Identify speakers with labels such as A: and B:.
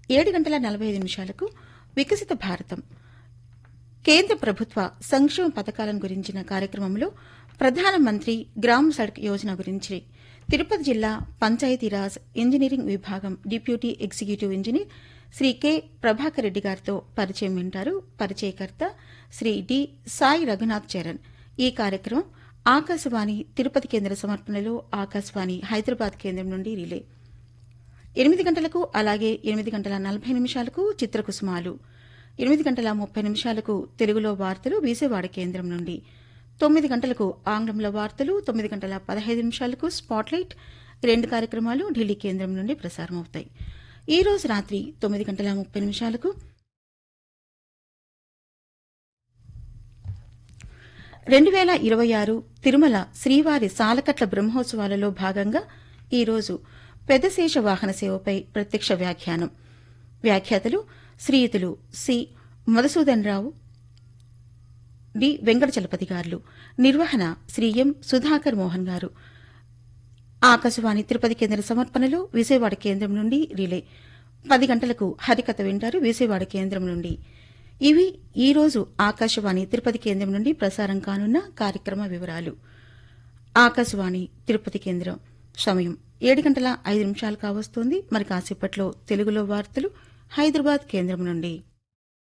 A: ఏడు గంటల నలభై ఐదు నిమిషాలకు వికసిత భారతం కేంద్ర ప్రభుత్వ సంక్షేమ పథకాలను గురించిన కార్యక్రమంలో ప్రధానమంత్రి గ్రామ సడక్ యోజన గురించి తిరుపతి జిల్లా పంచాయతీరాజ్ ఇంజనీరింగ్ విభాగం deputy executive engineer Shri K Prabhakar Reddy గారితో పరిచయం వింటారు పరిచయకర్త శ్రీ డి సాయి రఘునాథ్ చరణ్ ఈ కార్యక్రమం ఆకాశవాణి తిరుపతి కేంద్ర సమర్పణలో ఆకాశవాణి హైదరాబాద్ కేంద్రం నుండి రిలే ఎనిమిది గంటలకు అలాగే ఎనిమిది గంటల నలభై నిమిషాలకు చిత్రకుసుమాలు ఎనిమిది గంటల ముప్పై నిమిషాలకు తెలుగులో వార్తలు విజయవాడ కేంద్రం నుండి తొమ్మిది గంటలకు ఆంగ్లంలో వార్తలు తొమ్మిది గంటల పదహైదు నిమిషాలకు స్పాట్లైట్ రెండు కార్యక్రమాలు ఢిల్లీ కేంద్రం నుండి ప్రసారమవుతాయి ఈ రోజు రాత్రి తొమ్మిది గంటల ముప్పై నిమిషాలకు రెండు వేల ఇరవై ఆరు తిరుమల శ్రీవారి సాలకట్ల బ్రహ్మోత్సవాలలో భాగంగా ఈరోజు పెద్దశేష వాహన సేవపై ప్రత్యక్ష వ్యాఖ్యానం వ్యాఖ్యాతలు శ్రీయుతులు సి మధుసూదన్ రావు డి వెంకటచలపతి గారు నిర్వహణ శ్రీ ఎం సుధాకర్ మోహన్ గారు ఆకాశవాణి తిరుపతి కేంద్ర సమర్పణలో విజయవాడ కేంద్రం నుండి రిలే పది గంటలకు హరికథ వింటారు విజయవాడ కేంద్రం నుండి ఇవి ఈ రోజు ఆకాశవాణి తిరుపతి కేంద్రం నుండి ప్రసారం కానున్న కార్యక్రమ వివరాలు ఆకాశవాణి తిరుపతి కేంద్రం సమయం ఏడు గంటల ఐదు నిమిషాలు కావస్తోంది మరి కాసేపట్లో తెలుగులో వార్తలు హైదరాబాద్ కేంద్రం నుండి